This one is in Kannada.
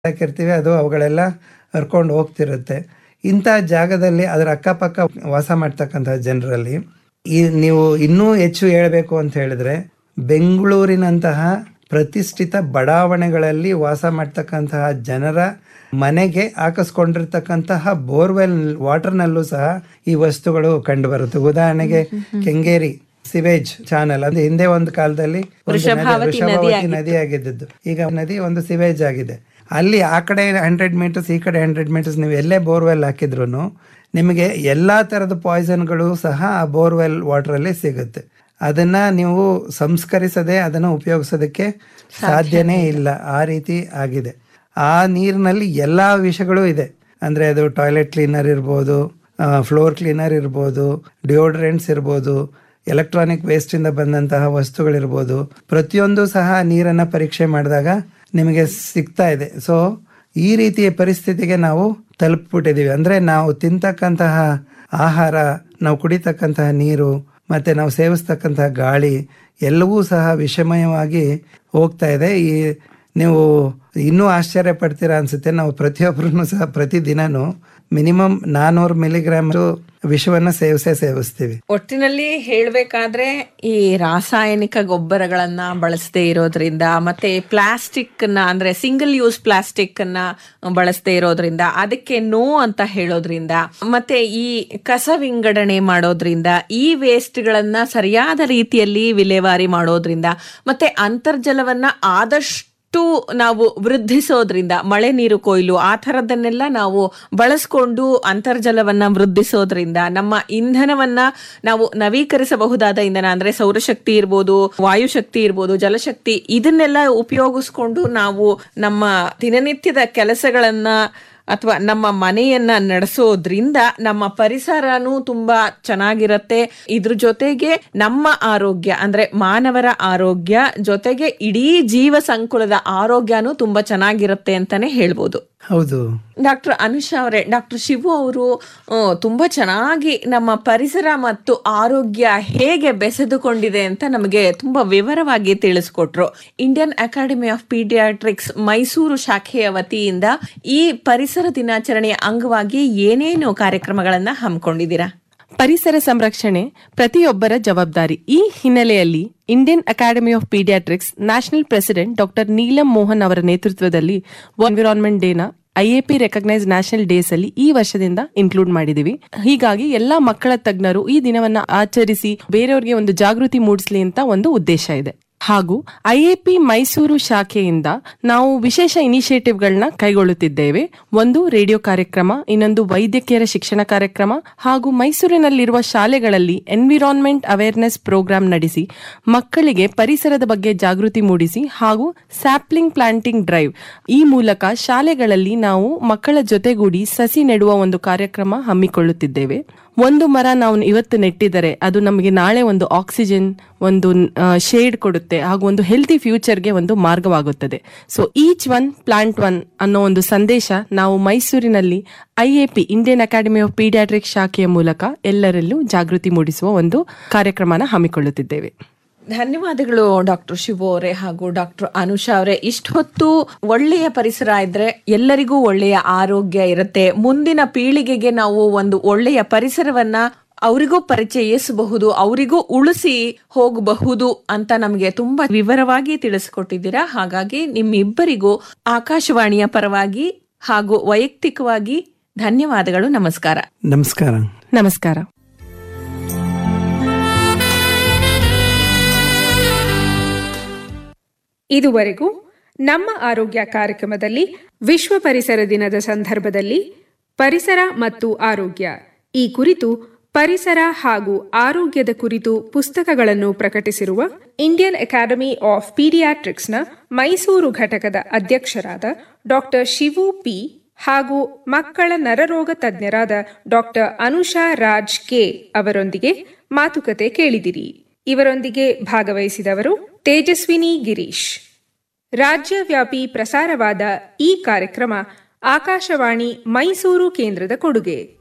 ಹಾಕಿರ್ತೀವಿ ಅದು ಅವುಗಳೆಲ್ಲ ಹರ್ಕೊಂಡು ಹೋಗ್ತಿರುತ್ತೆ ಇಂಥ ಜಾಗದಲ್ಲಿ ಅದರ ಅಕ್ಕಪಕ್ಕ ವಾಸ ಮಾಡ್ತಕ್ಕಂಥ ಜನರಲ್ಲಿ ಈ ನೀವು ಇನ್ನೂ ಹೆಚ್ಚು ಹೇಳಬೇಕು ಅಂತ ಹೇಳಿದ್ರೆ ಬೆಂಗಳೂರಿನಂತಹ ಪ್ರತಿಷ್ಠಿತ ಬಡಾವಣೆಗಳಲ್ಲಿ ವಾಸ ಮಾಡ್ತಕ್ಕಂತಹ ಜನರ ಮನೆಗೆ ಹಾಕಿಸ್ಕೊಂಡಿರ್ತಕ್ಕಂತಹ ಬೋರ್ವೆಲ್ ವಾಟರ್ನಲ್ಲೂ ಸಹ ಈ ವಸ್ತುಗಳು ಕಂಡು ಬರುತ್ತೆ ಉದಾಹರಣೆಗೆ ಕೆಂಗೇರಿ ಸಿವೇಜ್ ಚಾನಲ್ ಅಂದ್ರೆ ಹಿಂದೆ ಒಂದು ಕಾಲದಲ್ಲಿ ಒಂದು ನದಿ- ವೃಷಭಾವತಿ ನದಿ ಆಗಿದ್ದು ಈಗ ನದಿ ಒಂದು ಸಿವೇಜ್ ಆಗಿದೆ ಅಲ್ಲಿ ಆ ಕಡೆ ಹಂಡ್ರೆಡ್ ಮೀಟರ್ಸ್ ಈ ಕಡೆ ಹಂಡ್ರೆಡ್ ಮೀಟರ್ಸ್ ನೀವು ಎಲ್ಲೇ ಬೋರ್ವೆಲ್ ಹಾಕಿದ್ರು ನಿಮಗೆ ಎಲ್ಲಾ ತರದ ಪಾಯ್ಸನ್ಗಳು ಸಹ ಆ ಬೋರ್ವೆಲ್ ವಾಟರ್ ಅಲ್ಲಿ ಸಿಗುತ್ತೆ ಅದನ್ನ ನೀವು ಸಂಸ್ಕರಿಸದೆ ಅದನ್ನು ಉಪಯೋಗಿಸೋದಕ್ಕೆ ಸಾಧ್ಯನೇ ಇಲ್ಲ ಆ ರೀತಿ ಆಗಿದೆ ಆ ನೀರಿನಲ್ಲಿ ಎಲ್ಲಾ ವಿಷಗಳು ಇದೆ ಅಂದ್ರೆ ಅದು ಟಾಯ್ಲೆಟ್ ಕ್ಲೀನರ್ ಇರ್ಬೋದು ಫ್ಲೋರ್ ಕ್ಲೀನರ್ ಇರ್ಬೋದು ಡಿಯೋಡ್ರೆಂಟ್ಸ್ ಇರ್ಬೋದು ಎಲೆಕ್ಟ್ರಾನಿಕ್ ವೇಸ್ಟ್ ಇಂದ ಬಂದಂತಹ ವಸ್ತುಗಳಿರ್ಬೋದು ಪ್ರತಿಯೊಂದು ಸಹ ನೀರನ್ನ ಪರೀಕ್ಷೆ ಮಾಡಿದಾಗ ನಿಮಗೆ ಸಿಗ್ತಾ ಇದೆ ಸೊ ಈ ರೀತಿಯ ಪರಿಸ್ಥಿತಿಗೆ ನಾವು ತಲುಪಿಬಿಟ್ಟಿದೀವಿ ಅಂದ್ರೆ ನಾವು ತಿಂತಕ್ಕಂತಹ ಆಹಾರ ನಾವು ಕುಡಿತಕ್ಕಂತಹ ನೀರು ಮತ್ತೆ ನಾವು ಸೇವಿಸ್ತಕ್ಕಂತಹ ಗಾಳಿ ಎಲ್ಲವೂ ಸಹ ವಿಷಮಯವಾಗಿ ಹೋಗ್ತಾ ಇದೆ ಈ ನೀವು ಇನ್ನೂ ಆಶ್ಚರ್ಯ ಪಡ್ತೀರಾ ಅನ್ಸುತ್ತೆ ನಾವು ಪ್ರತಿಯೊಬ್ಬರೂ ಸಹ ಪ್ರತಿದಿನನೂ ಮಿನಿಮಮ್ ನಾನೂರು ಮಿಲಿಗ್ರಾಮ್ ವಿಷವನ್ನ ಸೇವಿಸೇ ಸೇವಿಸ್ತೀವಿ ಒಟ್ಟಿನಲ್ಲಿ ಹೇಳ್ಬೇಕಾದ್ರೆ ಈ ರಾಸಾಯನಿಕ ಗೊಬ್ಬರಗಳನ್ನ ಬಳಸದೇ ಇರೋದ್ರಿಂದ ಮತ್ತೆ ಪ್ಲಾಸ್ಟಿಕ್ ನ ಅಂದ್ರೆ ಸಿಂಗಲ್ ಯೂಸ್ ಪ್ಲಾಸ್ಟಿಕ್ ಅನ್ನ ಬಳಸದೇ ಇರೋದ್ರಿಂದ ಅದಕ್ಕೆ ನೋ ಅಂತ ಹೇಳೋದ್ರಿಂದ ಮತ್ತೆ ಈ ಕಸ ವಿಂಗಡಣೆ ಮಾಡೋದ್ರಿಂದ ಈ ವೇಸ್ಟ್ ಗಳನ್ನ ಸರಿಯಾದ ರೀತಿಯಲ್ಲಿ ವಿಲೇವಾರಿ ಮಾಡೋದ್ರಿಂದ ಮತ್ತೆ ಅಂತರ್ಜಲವನ್ನ ಆದಷ್ಟು ನಾವು ವೃದ್ಧಿಸೋದ್ರಿಂದ ಮಳೆ ನೀರು ಕೊಯ್ಲು ಆ ಥರದನ್ನೆಲ್ಲ ನಾವು ಬಳಸ್ಕೊಂಡು ಅಂತರ್ಜಲವನ್ನ ವೃದ್ಧಿಸೋದ್ರಿಂದ ನಮ್ಮ ಇಂಧನವನ್ನ ನಾವು ನವೀಕರಿಸಬಹುದಾದ ಇಂಧನ ಅಂದ್ರೆ ಸೌರಶಕ್ತಿ ಇರ್ಬೋದು ವಾಯುಶಕ್ತಿ ಇರ್ಬೋದು ಜಲಶಕ್ತಿ ಇದನ್ನೆಲ್ಲ ಉಪಯೋಗಿಸ್ಕೊಂಡು ನಾವು ನಮ್ಮ ದಿನನಿತ್ಯದ ಕೆಲಸಗಳನ್ನ ಅಥವಾ ನಮ್ಮ ಮನೆಯನ್ನ ನಡೆಸೋದ್ರಿಂದ ನಮ್ಮ ಪರಿಸರನೂ ತುಂಬಾ ಚೆನ್ನಾಗಿರತ್ತೆ ಇದ್ರ ಜೊತೆಗೆ ನಮ್ಮ ಆರೋಗ್ಯ ಅಂದ್ರೆ ಮಾನವರ ಆರೋಗ್ಯ ಜೊತೆಗೆ ಇಡೀ ಜೀವ ಸಂಕುಲದ ಆರೋಗ್ಯನೂ ತುಂಬಾ ಚೆನ್ನಾಗಿರುತ್ತೆ ಅಂತಾನೆ ಹೇಳ್ಬೋದು ಹೌದು ಡಾಕ್ಟರ್ ಅನುಷಾ ಅವರೇ ಡಾಕ್ಟರ್ ಶಿವು ಅವರು ಆ, ತುಂಬಾ ಚೆನ್ನಾಗಿ ನಮ್ಮ ಪರಿಸರ ಮತ್ತು ಆರೋಗ್ಯ ಹೇಗೆ ಬೆಸೆದುಕೊಂಡಿದೆ ಅಂತ ನಮಗೆ ತುಂಬಾ ವಿವರವಾಗಿ ತಿಳಿಸ್ಕೊಟ್ರು Indian academy of paediatrics Mysuru ಶಾಖೆಯ ವತಿಯಿಂದ ಈ ಪರಿಸರ ದಿನಾಚರಣೆಯ ಅಂಗವಾಗಿ ಏನೇನು ಕಾರ್ಯಕ್ರಮಗಳನ್ನ ಹಮ್ಮಿಕೊಂಡಿದ್ದೀರಾ ಪರಿಸರ ಸಂರಕ್ಷಣೆ ಪ್ರತಿಯೊಬ್ಬರ ಜವಾಬ್ದಾರಿ ಈ ಹಿನ್ನೆಲೆಯಲ್ಲಿ Indian academy of paediatrics national president doctor Neelam Mohan ಅವರ ನೇತೃತ್ವದಲ್ಲಿ ಎನ್ವಿರಾನ್ಮೆಂಟ್ ಡೇನ ಐಎಪಿ ರೆಕಗ್ನೈಸ್ ನ್ಯಾಷನಲ್ ಡೇಸ್ ಅಲ್ಲಿ ಈ ವರ್ಷದಿಂದ ಇನ್ಕ್ಲೂಡ್ ಮಾಡಿದೀವಿ ಹೀಗಾಗಿ ಎಲ್ಲಾ ಮಕ್ಕಳ ತಜ್ಞರು ಈ ದಿನವನ್ನ ಆಚರಿಸಿ ಬೇರೆಯವರಿಗೆ ಒಂದು ಜಾಗೃತಿ ಮೂಡಿಸಲಿ ಅಂತ ಒಂದು ಉದ್ದೇಶ ಇದೆ ಹಾಗೂ ಐಎಪಿ ಮೈಸೂರು ಶಾಖೆಯಿಂದ ನಾವು ವಿಶೇಷ ಇನಿಷಿಯೇಟಿವ್ಗಳನ್ನ ಕೈಗೊಳ್ಳುತ್ತಿದ್ದೇವೆ ಒಂದು ರೇಡಿಯೋ ಕಾರ್ಯಕ್ರಮ ಇನ್ನೊಂದು ವೈದ್ಯಕೀಯರ ಶಿಕ್ಷಣ ಕಾರ್ಯಕ್ರಮ ಹಾಗೂ ಮೈಸೂರಿನಲ್ಲಿರುವ ಶಾಲೆಗಳಲ್ಲಿ ಎನ್ವಿರಾನ್ಮೆಂಟ್ ಅವೇರ್ನೆಸ್ ಪ್ರೋಗ್ರಾಂ ನಡೆಸಿ ಮಕ್ಕಳಿಗೆ ಪರಿಸರದ ಬಗ್ಗೆ ಜಾಗೃತಿ ಮೂಡಿಸಿ ಹಾಗೂ ಸ್ಯಾಪ್ಲಿಂಗ್ ಪ್ಲಾಂಟಿಂಗ್ ಡ್ರೈವ್ ಈ ಮೂಲಕ ಶಾಲೆಗಳಲ್ಲಿ ನಾವು ಮಕ್ಕಳ ಜೊತೆಗೂಡಿ ಸಸಿ ನೆಡುವ ಒಂದು ಕಾರ್ಯಕ್ರಮ ಹಮ್ಮಿಕೊಳ್ಳುತ್ತಿದ್ದೇವೆ ಒಂದು ಮರ ನಾವು ಇವತ್ತು ನೆಟ್ಟಿದರೆ ಅದು ನಮಗೆ ನಾಳೆ ಒಂದು ಆಕ್ಸಿಜನ್ ಒಂದು ಶೇಡ್ ಕೊಡುತ್ತೆ ಹಾಗೂ ಒಂದು ಹೆಲ್ತಿ ಫ್ಯೂಚರ್ಗೆ ಒಂದು ಮಾರ್ಗವಾಗುತ್ತದೆ so each one plant one ಅನ್ನೋ ಒಂದು ಸಂದೇಶ ನಾವು ಮೈಸೂರಿನಲ್ಲಿ IAP Indian academy of paediatric ಶಾಖೆಯ ಮೂಲಕ ಎಲ್ಲರಲ್ಲೂ ಜಾಗೃತಿ ಮೂಡಿಸುವ ಒಂದು ಕಾರ್ಯಕ್ರಮನ ಹಮ್ಮಿಕೊಳ್ಳುತ್ತಿದ್ದೇವೆ ಧನ್ಯವಾದಗಳು ಡಾಕ್ಟರ್ ಶಿವು ಅವರೇ ಹಾಗೂ ಡಾಕ್ಟರ್ ಅನುಷಾ ಅವರೇ ಇಷ್ಟೊತ್ತು ಒಳ್ಳೆಯ ಪರಿಸರ ಇದ್ರೆ ಎಲ್ಲರಿಗೂ ಒಳ್ಳೆಯ ಆರೋಗ್ಯ ಇರುತ್ತೆ ಮುಂದಿನ ಪೀಳಿಗೆಗೆ ನಾವು ಒಂದು ಒಳ್ಳೆಯ ಪರಿಸರವನ್ನ ಅವರಿಗೂ ಪರಿಚಯಿಸಬಹುದು ಅವರಿಗೂ ಉಳಿಸಿ ಹೋಗಬಹುದು ಅಂತ ನಮಗೆ ತುಂಬಾ ವಿವರವಾಗಿ ತಿಳಿಸಿಕೊಟ್ಟಿದ್ದೀರಾ ಹಾಗಾಗಿ ನಿಮ್ಮಿಬ್ಬರಿಗೂ ಆಕಾಶವಾಣಿಯ ಪರವಾಗಿ ಹಾಗೂ ವೈಯಕ್ತಿಕವಾಗಿ ಧನ್ಯವಾದಗಳು ನಮಸ್ಕಾರ ನಮಸ್ಕಾರ ನಮಸ್ಕಾರ ಇದುವರೆಗೂ ನಮ್ಮ ಆರೋಗ್ಯ ಕಾರ್ಯಕ್ರಮದಲ್ಲಿ ವಿಶ್ವ ಪರಿಸರ ದಿನದ ಸಂದರ್ಭದಲ್ಲಿ ಪರಿಸರ ಮತ್ತು ಆರೋಗ್ಯ ಈ ಕುರಿತು ಪರಿಸರ ಹಾಗೂ ಆರೋಗ್ಯದ ಕುರಿತು ಪುಸ್ತಕಗಳನ್ನು ಪ್ರಕಟಿಸಿರುವ ಇಂಡಿಯನ್ ಅಕಾಡೆಮಿ ಆಫ್ ಪೀಡಿಯಾಟ್ರಿಕ್ಸ್ನ ಮೈಸೂರು ಘಟಕದ ಅಧ್ಯಕ್ಷರಾದ ಡಾಕ್ಟರ್ ಶಿವು ಪಿ ಹಾಗೂ ಮಕ್ಕಳ ನರರೋಗ ತಜ್ಞರಾದ ಡಾಕ್ಟರ್ ಅನುಷಾ ರಾಜ್ ಕೆ ಅವರೊಂದಿಗೆ ಮಾತುಕತೆ ಕೇಳಿದಿರಿ ಇವರೊಂದಿಗೆ ಭಾಗವಹಿಸಿದವರು ತೇಜಸ್ವಿನಿ ಗಿರೀಶ್ ರಾಜ್ಯವ್ಯಾಪಿ ಪ್ರಸಾರವಾದ ಈ ಕಾರ್ಯಕ್ರಮ ಆಕಾಶವಾಣಿ ಮೈಸೂರು ಕೇಂದ್ರದ ಕೊಡುಗೆ